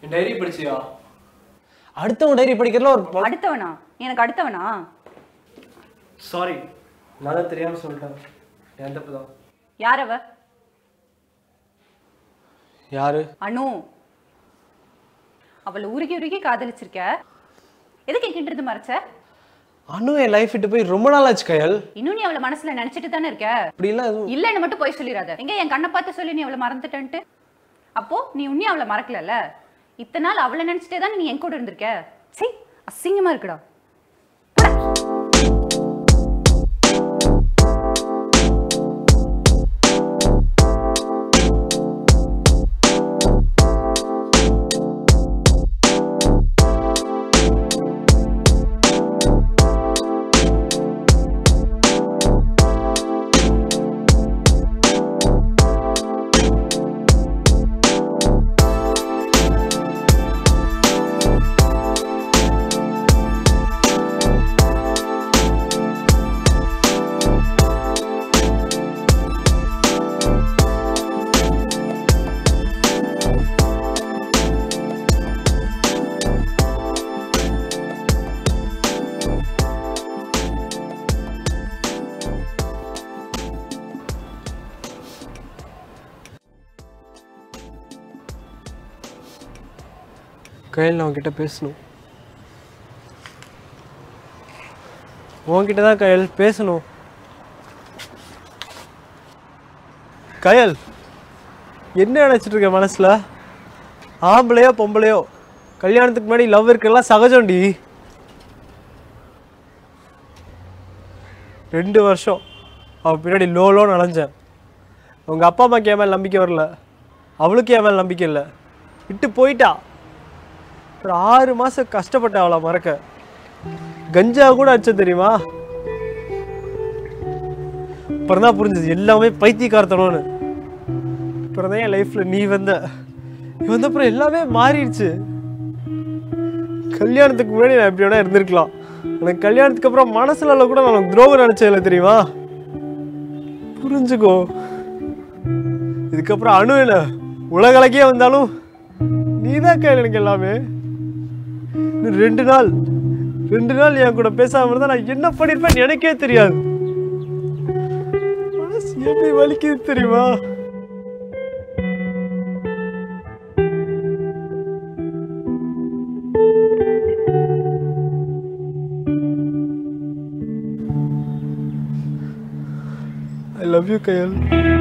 என் diary படிச்சியா அடுத்தவங்க diary படிக்கிறதுல ஒரு ப- அடுத்தவனா எனக்கு அடுத்தவனா சாரி நான் தான் தெரியாம சொல்லிட்டேன் என் தப்பு தான் யார் அவ யாரு அனு அவளை உருகி உருகி காதலிச்சிருக்க எதுக்கு என்கிட்ட இருந்து மறைச்ச அனு என் லைஃப் விட்டு போய் ரொம்ப நாள் ஆச்சு கயல் இன்னும் நீ அவளை மனசுல நினைச்சிட்டு தானே இருக்க இப்படிலாம் எதுவும் இல்லைன்னு மட்டும் போய் சொல்லிடாத எங்க என் கண்ணை பார்த்து சொல்லி நீ அவளை மறந்துட்டன்ட்டு அப்போ நீ உன்னையும் அவளை மறக்கலல்ல இத்தனை நாள் அவளை நினைச்சிட்டே தான் நீ என் கூட இருந்திருக்க சீ அசிங்கமா இருக்குடா கயல் நான் உன்கிட்ட பேசணும் உன்கிட்ட தான் கயல் பேசணும் கயல் என்ன நினச்சிட்டு இருக்க மனசில் ஆம்பளையோ பொம்பளையோ கல்யாணத்துக்கு முன்னாடி லவ் இருக்கிறதெல்லாம் சகஜம்டி ரெண்டு வருஷம் அவள் பின்னாடி லோ லோன்னு அலைஞ்சேன் உங்கள் அப்பா அம்மாக்கு என் மேலே நம்பிக்கை வரல அவளுக்கு என் மேலே நம்பிக்கை இல்லை விட்டு போயிட்டா ஒரு ஆறு மாதம் கஷ்டப்பட்டேன் அவளை மறக்க கஞ்சா கூட அடிச்ச தெரியுமா அப்புறம் தான் புரிஞ்சது எல்லாமே பைத்தியக்காரத்தனம்னு அப்புறம் தான் என் லைஃப்பில் நீ வந்த நீ வந்தப்புறம் எல்லாமே மாறிடுச்சு கல்யாணத்துக்கு முன்னாடி நான் எப்படி வேணா இருந்திருக்கலாம் எனக்கு கல்யாணத்துக்கு அப்புறம் மனசுல கூட நான் உனக்கு துரோகம் நினைச்சதில்ல தெரியுமா புரிஞ்சுக்கோ இதுக்கப்புறம் அணு இல்லை உலகளக்கே வந்தாலும் நீதான் கையில் எனக்கு எல்லாமே இன்னும் ரெண்டு நாள் ரெண்டு நாள் என் கூட பேசாம இருந்தா நான் என்ன பண்ணிருப்பேன் எனக்கே தெரியாது மனசு எப்படி வலிக்குது தெரியுமா ஐ லவ் யூ கயல்